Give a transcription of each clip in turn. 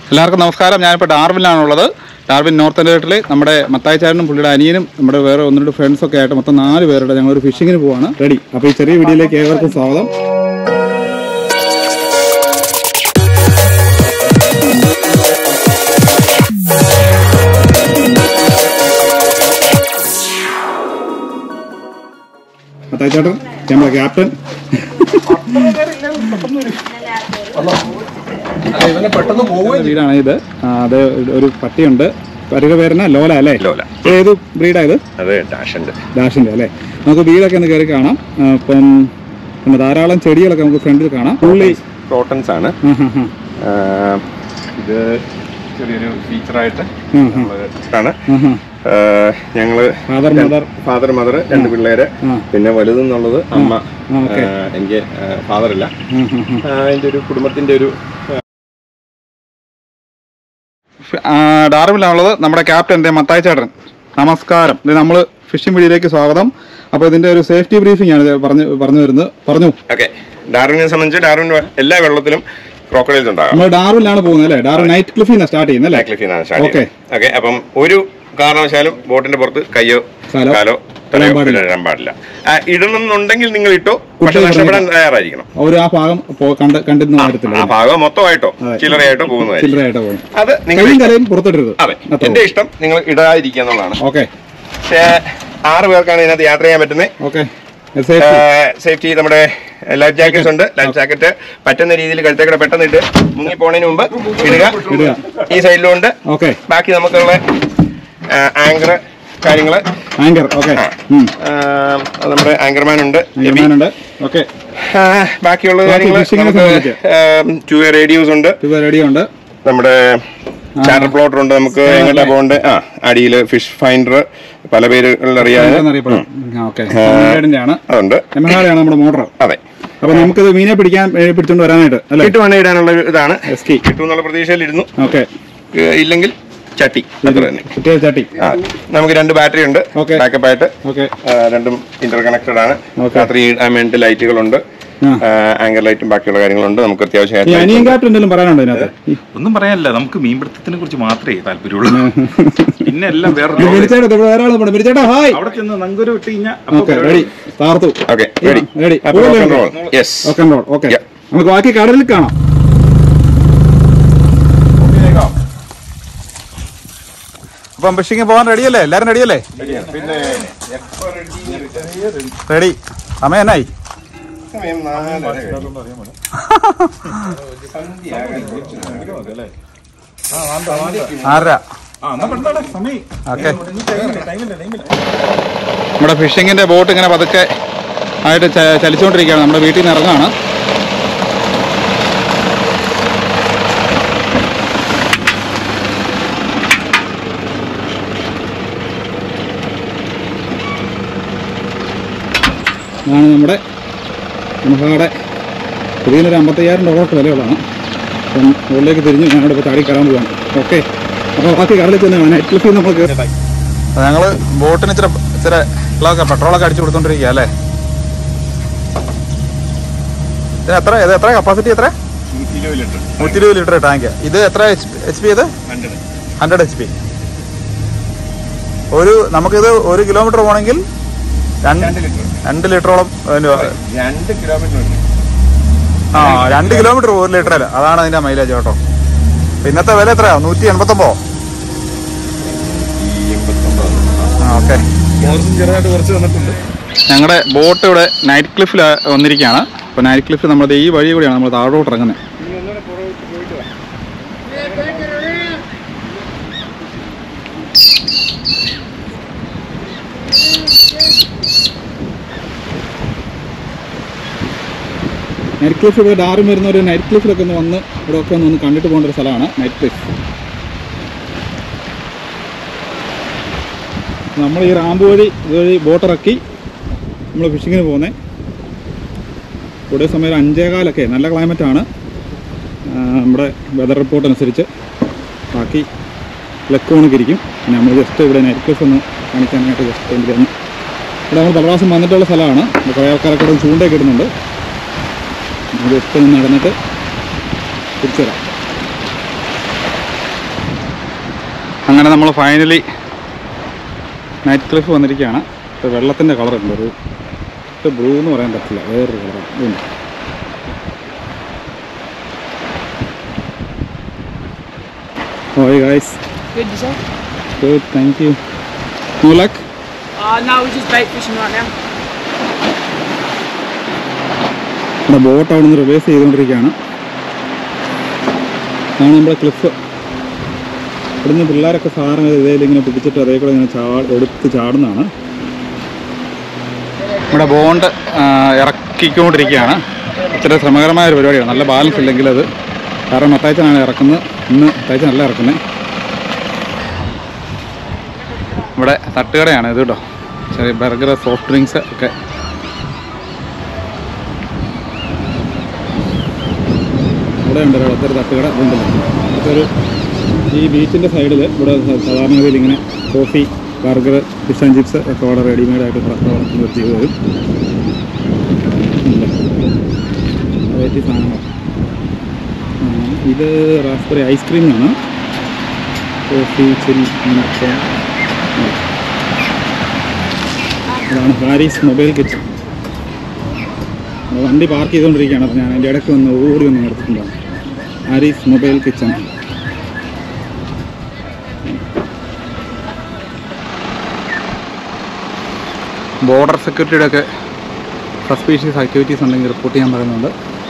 എല്ലാവർക്കും നമസ്കാരം ഞാനിപ്പോൾ ഡാർവിനിലാണുള്ളത് ഡാർവിൻ നോർത്ത് എൻഡേറ്റിൽ നമ്മുടെ മത്തായി ചാരനും പുള്ളിയുടെ അനിയനും നമ്മുടെ വേറെ ഒന്ന് രണ്ട് ഫ്രണ്ട്സ് ഒക്കെ ആയിട്ട് മൊത്തം നാല് പേരുടെ ഞങ്ങൾ ഒരു ഫിഷിങ്ങിന് പോവാണ് റെഡി അപ്പോൾ ഈ ചെറിയ വീഡിയോയിലേക്ക് ഏവർക്കും സ്വാഗതം മത്തായി ചേട്ടൻ നമ്മുടെ ക്യാപ്റ്റൻ വീടാണ് ഇത് ആ, അത് ഒരു പട്ടിയുണ്ട് പട്ടിയുടെ പേരെന്നാ ലോല അല്ലേ ലോല. ഏത് ബ്രീഡാ ഇത് അത് ഡാഷുണ്ട് ഡാഷിന്റെ അല്ലേ നമുക്ക് വീടൊക്കെ ഒന്ന് കയറി കാണാം ആ, അപ്പം പിന്നെ ധാരാളം ചെടികളൊക്കെ നമുക്ക് ഫ്രണ്ടിൽ കാണാം പുള്ളി ക്രോട്ടൺസ് ആണ് ആ, ആ, ആ. ആ, ഇത് ചെറിയൊരു ഫീച്ചറായിട്ട് ആ, ആ. ആണ് ആ, ആ. ഞങ്ങള് ഫാദർ മദർ ഫാദർ മദർ രണ്ട് പിള്ളേര് ആ. പിന്നെ വലുതെന്നുള്ളത് അമ്മ ആ, ഓക്കെ. ആ, എനിക്ക് ഫാദർ ഇല്ല ആ, ആ, ആ. ആ, അതിന്റെ ഒരു കുടുംബത്തിന്റെ ഒരു ആ, ഡാർവിലാണുള്ളത് നമ്മുടെ ക്യാപ്റ്റൻ്റെ മത്തായി ചേട്ടൻ നമസ്കാരം ഇത് നമ്മൾ ഫിഷിംഗ് വീഡിയോയിലേക്ക് സ്വാഗതം അപ്പോൾ ഇതിന്റെ ഒരു സേഫ്റ്റി ബ്രീഫിംഗ് ആണ് ഇത് പറഞ്ഞു പറഞ്ഞു വരുന്നത് പറഞ്ഞു ഓക്കെ ഡാർവിനെ സംബന്ധിച്ച് ഡാർവിൻ എല്ലാ വെള്ളത്തിലും ക്രോക്കഡൈൽസ് ഉണ്ടാകാം നമ്മൾ ഡാർവിലാണ് പോകുന്നത് അല്ലേ ഡാർവിൻ നൈറ്റ് ക്ലിഫിൽ നിന്നാണ് സ്റ്റാർട്ട് ചെയ്യുന്നത് അല്ലേ ക്ലിഫിൽ നിന്നാണ് സ്റ്റാർട്ട് ഓക്കെ. ചെയ്യുന്നത് ഓക്കെ അപ്പം ഒരു കാരണവശാലും ബോട്ടിന്റെ പുറത്ത് കയ്യോ കാലോ കാലോ ഇടാൻ തലയോ പാടില്ല. ഇടാൻ പാടില്ല ആ, ഇടണമെന്നുണ്ടെങ്കിൽ നിങ്ങൾ ഇട്ടോ പക്ഷെ കുട്ടികൾ നഷ്ടപ്പെടാൻ തയ്യാറായിരിക്കണം ഒരു ആ ഭാഗം പോ- കണ്ട് കണ്ടിരുന്ന ആ കാര്യത്തില്ല ഭാഗം മൊത്തമായിട്ടോ അതെ. ചില്ലറയായിട്ടോ പോകുന്നതായിരിക്കും ചില്ലറയായിട്ട് പോകും അത് നിങ്ങൾ കൈയും കലയും പുറത്തിടരുത് അതെ എന്റെ ഇഷ്ടം നിങ്ങൾ ഇടാതിരിക്കുക എന്നുള്ളതാണ് ഓക്കെ പക്ഷേ ആറ് പേർക്കാണ് ഇതിനകത്ത് യാത്ര ചെയ്യാൻ പറ്റുന്നത് ഓക്കെ സേഫ്റ്റി സേഫ്റ്റി നമ്മുടെ ലൈഫ് ജാക്കറ്റ്സ് ഉണ്ട് ലൈഫ് ജാക്കറ്റ് പറ്റുന്ന രീതിയിൽ കഴുത്തേക്കൂടെ പെട്ടെന്ന് ഇട്ട് മുങ്ങി പോണതിന് മുമ്പ് ഇടുക ഇടുക. ഈ സൈഡിലും ഉണ്ട് ഓക്കെ ബാക്കി നമുക്കുള്ള ആങ്കർ കാര്യങ്ങള് ആങ്കർ ഓക്കെ ആ, നമ്മുടെ ആങ്കർമാൻ ഉണ്ട് ഉണ്ട് ഓക്കെ ആ, ബാക്കിയുള്ള ബാക്കി കാര്യങ്ങൾ fishing നെ നമുക്ക് ടു റേഡിയോസ് ഉണ്ട് ഇത് റെഡി ഉണ്ട് നമ്മുടെ ചാറ്റർ പ്ലോട്ടർ ഉണ്ട് നമുക്ക് എങ്ങോട്ടാ പോകണ്ടേ ആ അടിയിൽ ഫിഷ് ഫൈൻഡർ പല പേരുകളിൽ അറിയാതെ എന്നറിയപ്പെടും ഓക്കെ ആണ് അതുണ്ട് എമഹാളയാണ് നമ്മുടെ മോട്ടർ അതെ അപ്പൊ നമുക്കിത് മീനെ പിടിക്കാൻ ഏ, പിടിച്ചോണ്ട് വരാനായിട്ട് അല്ലേ കിട്ടുവാണെങ്കിൽ ഇടാനുള്ള ഒരു ഇതാണ് എസ്കി കിട്ടും എന്നുള്ള പ്രതീക്ഷയിലിരുന്നു ഓക്കെ ഏഹ് ഇല്ലെങ്കിൽ ചട്ടി അത്ര തന്നെ കുട്ടിയെ ചട്ടി ആ നമുക്ക് രണ്ട് ബാറ്ററി ഉണ്ട് Okay. ബാക്കപ്പ് ആയിട്ട് ഓക്കെ ആ, രണ്ടും ഇന്റർ കണക്റ്റഡ് ആണ് Okay. രാത്രി ഇടാൻ വേണ്ടി ലൈറ്റുകളുണ്ട് ആ. ആങ്കർ ലൈറ്റും ബാക്കിയുള്ള കാര്യങ്ങളുണ്ട് നമുക്ക് അത്യാവശ്യം ഈ headlights അനിയൻ ഉണ്ട്. കാപ്റ്റൻ എന്തെങ്കിലും പറയാനുണ്ടോ ഇതിനകത്ത് ഈ- ഒന്നും പറയാനില്ല നമുക്ക് മീൻപിടുത്തത്തിനെ കുറിച്ച് മാത്രമേ താല്പര്യമുള്ളൂ പിന്നെ എല്ലാം വേറെ ഇത് മിരിച്ചേട്ടാ ഇവിടെ വേറെ ആളെ മിരിച്ചേട്ടാ ഹായ് അവിടെ ചെന്ന് നങ്കൂര് വിട്ട് കഴിഞ്ഞാൽ ഓക്കെ റെഡി താർത്തു Okay, ready. റെഡി അപ്പോൾ rock and roll. Yes. Okay okay Yeah. നമുക്ക് ബാക്കി കടലിൽ കാണാം അപ്പം ഫിഷിങ് പോകാൻ റെഡിയല്ലേ എല്ലാരും റെഡിയല്ലേ റെഡി സമയം എന്നായി സമയം നാലര കഴിഞ്ഞു. ആറര ആ എന്നാ പെട്ടെന്ന് സമയം ഓക്കെ ടൈമില്ല ടൈമില്ല ടൈമില്ല നമ്മുടെ ഫിഷിങ്ങിന്റെ ബോട്ട് ഇങ്ങനെ പതുക്കെ ആയിട്ട് ച- ചലിച്ചുകൊണ്ടിരിക്കുകയാണ് നമ്മുടെ വീട്ടിൽ നിന്ന് ഇറങ്ങാണ് ഇതാണ് നമ്മുടെ നമുക്കവിടെ പുതിയൊരു അമ്പത്തയ്യായിരം ഡോളർ വിലയുള്ളതാണ് അപ്പം മുകളിലേക്ക് തിരിഞ്ഞ് ഞാനിവിടെ ഇപ്പോൾ താടി കയറാൻ പോവാണ് ഓക്കെ അപ്പോൾ ബാക്കി കടലിൽ തന്നെ നൈറ്റ് ക്ലിഫിൽ നമുക്ക് ഞങ്ങൾ ബോട്ടിന് ഇച്ചിരി ഇച്ചിരി വെള്ളമൊക്കെ പെട്രോളൊക്കെ അടിച്ചു കൊടുത്തോണ്ടിരിക്കുക അല്ലേ ഇതിന് എത്ര ഇത് എത്ര കപ്പാസിറ്റി എത്ര നൂറ്റി ഇരുപത് ലിറ്റർ ടാങ്ക് ഇത് എത്ര എച്ച് പി ഇത് ഹൺഡ്രഡ് എച്ച് പി ഒരു നമുക്കിത് ഒരു കിലോമീറ്റർ പോകണമെങ്കിൽ രണ്ട് രണ്ട് ലിറ്ററോളം അതിന് രണ്ട് കിലോമീറ്റർ ഉണ്ട് ആ രണ്ട് കിലോമീറ്റർ ഒരു ലിറ്റർ അല്ല അതാണ് അതിന്റെ മൈലേജ് കേട്ടോ അപ്പൊ ഇന്നത്തെ വില എത്രയാ നൂറ്റി എൺപത്തൊമ്പതോ ഈ എൺപത്തൊമ്പത് ആ ഓക്കെ ചെറുതായിട്ട് കുറച്ച് വന്നിട്ടുണ്ട് ഞങ്ങളുടെ ബോട്ട് ഇവിടെ നൈറ്റ് ക്ലിഫിൽ വന്നിരിക്കുകയാണ് അപ്പോൾ നൈറ്റ് ക്ലിഫ് നമ്മൾ ഈ വഴി കൂടിയാണ് നമ്മൾ താഴോട്ട് ഇറങ്ങുന്നത് നൈറ്റ് ക്ലിഫ് ഇവിടെ ഡാറും വരുന്ന ഒരു നൈറ്റ് ക്ലിഫിലൊക്കെ ഒന്ന് വന്ന് ഇവിടെ ഒക്കെ ഒന്ന് കണ്ടിട്ട് പോകേണ്ട ഒരു സ്ഥലമാണ് നൈറ്റ് ക്ലിഫ് നമ്മൾ ഈ റാമ്പ് വഴി ഇതുവഴി ബോട്ടിറക്കി നമ്മൾ ഫിഷിങ്ങിന് പോകുന്നത് കൂടിയ സമയം ഒരു അഞ്ചേകാലൊക്കെ നല്ല ക്ലൈമറ്റാണ് നമ്മുടെ വെതർ റിപ്പോർട്ട് അനുസരിച്ച് ബാക്കി ലക്കോണൊക്കെ ഇരിക്കും പിന്നെ നമ്മൾ ജസ്റ്റ് ഇവിടെ നൈറ്റ് ക്ലിഫ് ഒന്ന് കാണിക്കാനായിട്ട് ജസ്റ്റ് വേണ്ടി തന്നു ഇവിടെ നമ്മൾ പല പ്രാവശ്യം വന്നിട്ടുള്ള സ്ഥലമാണ് ഇവിടെ കുറേ ആൾക്കാരൊക്കെ ഇവിടെ ചൂണ്ടയൊക്കെ ഇടുന്നുണ്ട് നമ്മൾ ജസ്റ്റ് ഒന്ന് നടന്നിട്ട് തിരിച്ചു വരാം അങ്ങനെ നമ്മൾ ഫൈനലി നൈറ്റ് ക്ലിഫ് വന്നിരിക്കുകയാണ് ഇപ്പോൾ വെള്ളത്തിൻ്റെ കളറുണ്ട് ഒരു ഇത് ബ്ലൂ എന്ന് പറയാൻ പറ്റില്ല വേറൊരു കളറാണ് ഇതുണ്ട് ഓയ് guys Good yourself? Good thank you no luck Uh, no, we're just bait fishing right now. നമ്മുടെ ബോട്ട് അവിടെ നിന്ന് റിവേഴ്സ് ചെയ്തുകൊണ്ടിരിക്കുകയാണ് അതാണ് നമ്മുടെ ക്ലിഫ് ഇവിടുന്ന് പിള്ളേരൊക്കെ സാറിന് ഇതേലും ഇങ്ങനെ പിടിച്ചിട്ട് അതേ കൂടെ ഇങ്ങനെ ചാ എടുത്ത് ചാടുന്നതാണ് നമ്മുടെ ബോണ്ട് ഇറക്കിക്കൊണ്ടിരിക്കുകയാണ് ഇത്ര ശ്രമകരമായ ഒരു പരിപാടിയാണ് നല്ല ബാലൻസ് ഇല്ലെങ്കിൽ അത് കാരണം മത്തായച്ചനാണ് ഇറക്കുന്നത് ഇന്ന് മത്തായച്ചനല്ല ഇറക്കുന്നത് ഇവിടെ തട്ടുകടയാണ് ഇത് കേട്ടോ ചെറിയ ബർഗർ സോഫ്റ്റ് ഡ്രിങ്ക്സ് ഒക്കെ ഇവിടെ ഉണ്ട് ഒരു അടുത്തൊരു തട്ടുകട ഉണ്ടല്ലോ അതൊരു ഈ ബീച്ചിൻ്റെ സൈഡിൽ ഇവിടെ സ- സാധാരണഗതിയിൽ ഇങ്ങനെ coffee burger fish and chips ഒക്കെ അവിടെ റെഡിമെയ്ഡ് ആയിട്ട് പ്രവർത്തനം നിർത്തി വരും വെറൈറ്റി സാധനങ്ങൾ ആ, ഇത് റാസ്ബെറി ഐസ്ക്രീമാണ് കോഫി ചിൽ അങ്ങനത്തെ ആ. ഇതാണ് ഹാരീസ് മൊബൈൽ കിച്ചൺ വണ്ടി പാർക്ക് ചെയ്തുകൊണ്ടിരിക്കുകയാണ് അപ്പോൾ ഞാൻ അതിൻ്റെ ഇടയ്ക്ക് വന്ന് ഓടി വന്ന് നിർത്തിയിട്ടുണ്ടാവും ഹാരീസ് മൊബൈൽ കിച്ചൺ ബോർഡർ സെക്യൂരിറ്റിയുടെ ഒക്കെ സസ്പീഷ്യസ് ആക്ടിവിറ്റീസ് ഉണ്ടെങ്കിൽ റിപ്പോർട്ട് ചെയ്യാൻ പറയുന്നുണ്ട്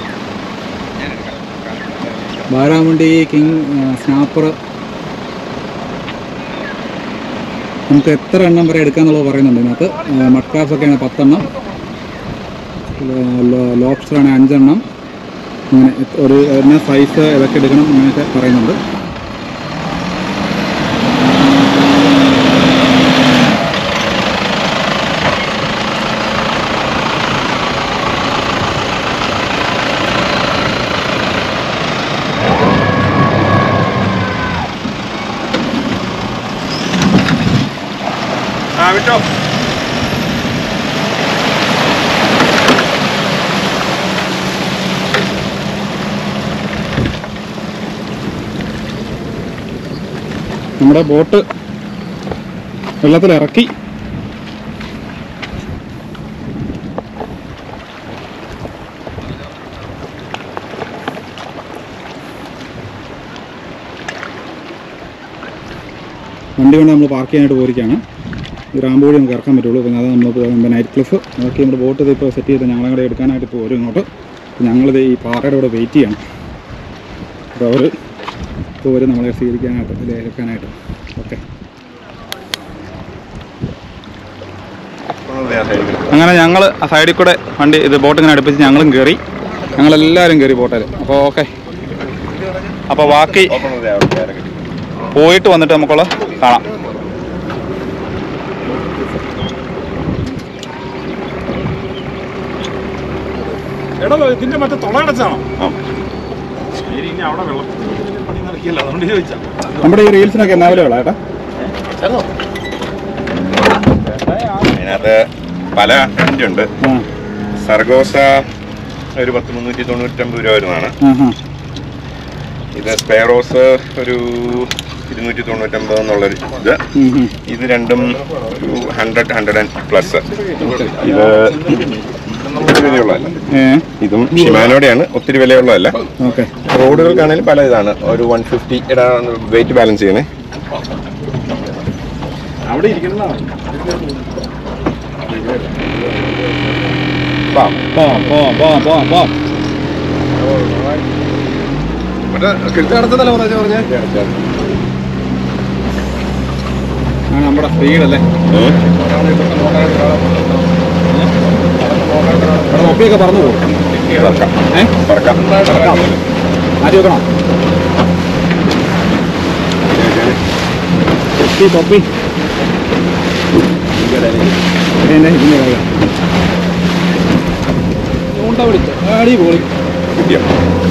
ബാരാമുണ്ടി കിങ് സ്നാപ്പർ നമുക്ക് എത്ര എണ്ണം വരെ എടുക്കാന്നുള്ളത് പറയുന്നുണ്ട് ഇതിനകത്ത് മഡ്കാസ് ഒക്കെയാണ് പത്തെണ്ണം ലോബ്സ്റ്റർ ആണ് അഞ്ചെണ്ണം അങ്ങനെ എത്ര- ഒരു എന്ന സൈസ് ഇതൊക്കെ എടുക്കണം അങ്ങനെയൊക്കെ പറയുന്നുണ്ട് ആ വിട്ടോ നമ്മുടെ ബോട്ട് വെള്ളത്തിൽ ഇറക്കി വണ്ടി കൊണ്ട് നമ്മൾ പാർക്ക് ചെയ്യാനായിട്ട് പോയിരിക്കുകയാണ് ഈ റാമ്പ് വഴി നമുക്ക് ഇറക്കാൻ പറ്റുള്ളൂ പിന്നെ അത് നമ്മൾ പോകുമ്പോൾ നൈറ്റ് ക്ലിഫ് അതൊക്കെ നമ്മുടെ ബോട്ട് ഇത് ഇപ്പോൾ സെറ്റ് ചെയ്ത് ഞങ്ങളെ കൂടെ എടുക്കാനായിട്ട് ഇപ്പോൾ വരും ഇങ്ങോട്ട് അപ്പോൾ ഞങ്ങളിത് ഈ പാറയുടെ കൂടെ വെയിറ്റ് ചെയ്യണം അപ്പോൾ അവർ ഇപ്പോൾ വരും നമ്മളെ സ്വീകരിക്കാനായിട്ട് ഇതിൽ ഇറക്കാനായിട്ട് ഓക്കെ അങ്ങനെ ഞങ്ങൾ ആ സൈഡിൽ കൂടെ വണ്ടി ഇത് ബോട്ട് ഇങ്ങനെ അടുപ്പിച്ച് ഞങ്ങളും കയറി ഞങ്ങളെല്ലാവരും കയറി ബോട്ടിൽ അപ്പോൾ ഓക്കെ അപ്പോൾ ബാക്കി പോയിട്ട് വന്നിട്ട് നമുക്കുള്ള കാണാം എടാ ഇതിന്റെ മറ്റേ തുളയടച്ചാണോ ആ. ശരി ഇനി അവിടെ വെള്ളം പണി നടക്കില്ല അതുകൊണ്ട് ചോദിച്ചാ നമ്മുടെ ഈ റീൽസിനൊക്കെ എന്നാ വിലയുള്ള ഏട്ടാ അതിനകത്ത് പല ഉണ്ട് ആ സർഗോസ ഒരു പത്ത് മുന്നൂറ്റി തൊണ്ണൂറ്റമ്പത് രൂപ വരുന്നതാണ് ആ ഹാ ഇത് സ്പെയറോസ് ഒരു ഇരുന്നൂറ്റി തൊണ്ണൂറ്റമ്പത് എന്നുള്ളൊരു ഇത് ഉം, ഉം. ഇത് രണ്ടും ഒരു ഹൺഡ്രഡ് ഹൺഡ്രഡ് ആൻഡ് പ്ലസ് ഇത് ഒത്തിരി വിലയുള്ളതല്ല ഏ ഇതും ഷിമാനോടെയാണ് ഒത്തിരി വിലയുള്ളതല്ല ഓക്കെ റോഡുകൾക്കാണെങ്കിലും പല ഇതാണ് ഒരു വൺ ഫിഫ്റ്റി വെയിറ്റ് ബാലൻസ് ചെയ്യണേ അവിടെ ഇരിക്കുന്നതാണ് വാ. പോ പോ പോ പോ പോ ആ നമ്മുടെ സ്പീഡല്ലേ ഏ? ഇവിടെ ഒപ്പിയൊക്കെ പറഞ്ഞു പോകും പറക്കാം. ഏ പറക്കാം. മാറ്റി വെക്കണോ തൊപ്പി തൊപ്പി ഇതിന്റെ ഇതിന്റെ കാര്യം. ചൂണ്ട പിടിച്ചു അടി പോളി കിട്ടിയോ?